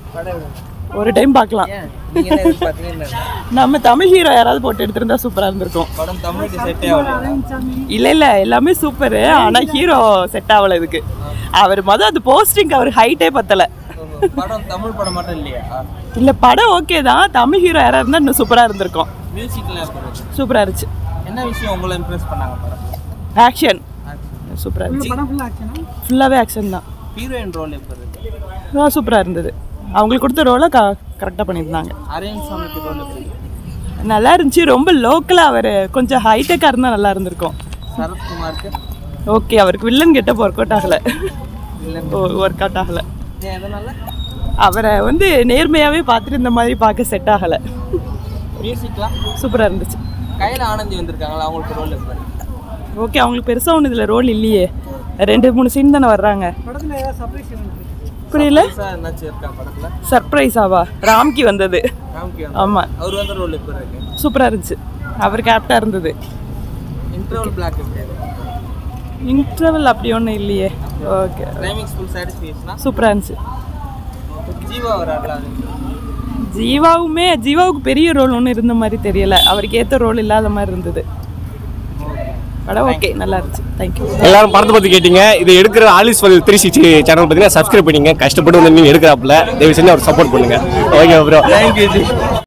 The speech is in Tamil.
படம் ஒரு டைம் பார்க்கலாம் ஏன் நீங்க என்ன எதிர்பார்த்தீங்கன்னு நம்ம தமிழ் ஹீரோ யாராவது போட்டு எடுத்திருந்தா சூப்பரா இருந்திருக்கும் படம் தமிழுக்கு செட்டே ஆகல இல்ல இல்ல எல்லாமே சூப்பர் ஆனா ஹீரோ செட் ஆகல இதுக்கு அவர் மொதல் அது போஸ்டிங் அவர் ஹைட்டே பத்தல படம் தமிழ் படம் மட்டும் இல்லையா இல்ல படம் ஓகே தான் தமிழ் ஹீரோ யாரா இருந்தா இன்னும் சூப்பரா இருந்திருக்கும் மியூசிக்லாம் இருக்கிறது சூப்பரா இருந்துச்சு என்ன விஷயம் உங்களை இம்ப்ரெஸ் பண்ணாங்க படம் ஆக்ஷன் சூப்பரா இருந்துச்சு ஃபுல்லாவே ஆக்ஷன் தான் ஹீரோயின் ரோல் எப்படி இருக்கு ஆ சூப்பரா இருந்தது அவங்களுக்கு கொடுத்த ரோலை க கரெக்டாக பண்ணியிருந்தாங்க அரவிந்த் சாமிக்கு ரோல் எப்படி இருக்கு நல்லா இருந்துச்சு ரொம்ப லோக்கலாக அவர் கொஞ்சம் ஹைடெக்காக இருந்தால் நல்லா இருந்திருக்கும் சரத்குமாருக்கு ஓகே அவருக்கு வில்லன் கெட்டப் ஒர்க் அவுட் ஆகலை வில்லன் ஒர்க் அவுட் ஆகலை ஏன் எதனால அவரை வந்து நேர்மையாகவே பார்த்துட்டு இந்த மாதிரி பார்க்க செட் ஆகலை மியூசிக்லாம் சூப்பராக இருந்துச்சு கையில் ஆனந்தி வந்திருக்காங்களா அவங்களுக்கு ரோல் எப்படி இருக்கு ஓகே அவங்களுக்கு பெருசாக ஒன்று இதில் ரோல் இல்லையே ரெண்டு மூணு சீன் தானே வர்றாங்க புரியல புதுசா என்னாச்சும் இருக்கா படத்துல சர்ப்ரைஸாவா ராம்கி வந்தது ராம்கி ஆமாம் அவர் வந்து ரோல் எப்படி இருக்கு சூப்பராக இருந்துச்சு அவர் கேப்டாக இருந்தது இன்டர்வல் பிளாக் எப்படி இருக்கு இன்டர்வல் அப்படி ஒன்றும் இல்லையே ஓகே கிளைமேக்ஸ் ஃபுல் சாட்டிஸ்ஃபேக்ஷனா சூப்பராக இருந்துச்சு ஜீவா வராருல அது ஜீவாவுமே ஜீவாவுக்கு பெரிய ரோல் ஒன்றும் இருந்த மாதிரி தெரியல அவருக்கு ஏற்ற ரோல் இல்லாத மாதிரி இருந்தது படம் ஓகே நல்லா இருந்துச்சு தேங்க்யூ எல்லாரும் படத்தை பத்தி கேட்டீங்க இது எடுக்கிற ஆலிஸ் வல் த்ரீ சிக்ஸ்டி சேனல் பார்த்தீங்கன்னா சப்ஸ்கிரைப் பண்ணிங்க கஷ்டப்பட்டு வந்து நீங்க எடுக்கிறாப்புல தயவு செஞ்சு அவர் சப்போர்ட் பண்ணுங்க ஓகே ப்ரோ தேங்க்யூ ஜி